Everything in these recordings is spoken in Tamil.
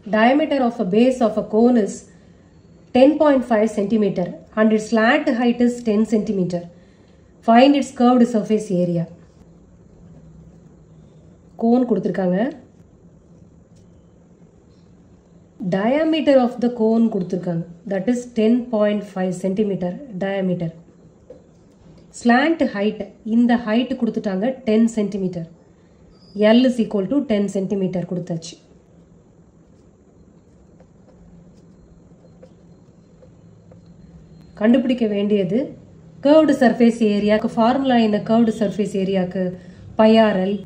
diameter of a base of a cone is 10.5 centimeter and its slant height is 10 centimeter. Find its curved surface area. Cone கொடுத்துருக்காங்க diameter of the cone கொடுத்துருக்காங்க that is 10.5 centimeter diameter slant height இந்த height கொடுத்துட்டாங்க 10 centimeter L is equal to 10 centimeter கொடுத்தாச்சு கண்டுபிடிக்க வேண்டியது curved surface ஏரியாவுக்கு ஃபார்முலா என்ன curved surface ஏரியாவுக்கு பைஆர்எல்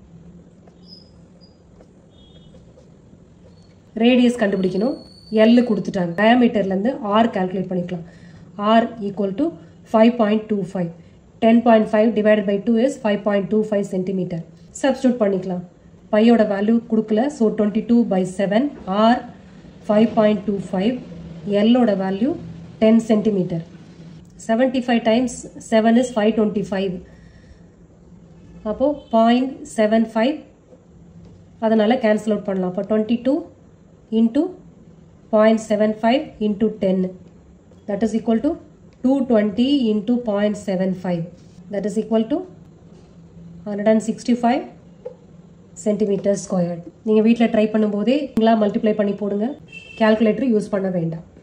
ரேடியஸ் கண்டுபிடிக்கணும் எல் கொடுத்துட்டாங்க டயாமீட்டர்லேருந்து ஆர் கால்குலேட் பண்ணிக்கலாம் r equal to five point two five ten point five divided by two is five point two five centimetre substitute பண்ணிக்கலாம் பையோட வேல்யூ கொடுக்கல so twenty two by seven r five point two five எல்லோட value ten centimetre seventy five times seven is five twenty five அப்போது பாயிண்ட் செவன் ஃபைவ் அதனால் கேன்சல் அவுட் பண்ணலாம் அப்போ twenty two into 0.75 into 10 that is equal to 220 into 0.75 that is equal to 165 centimetre squared நீங்கள் வீட்டில் ட்ரை பண்ணும்போதே நீங்களா மல்டிப்ளை பண்ணி போடுங்க கால்குலேட்டர் யூஸ் பண்ண வேண்டாம்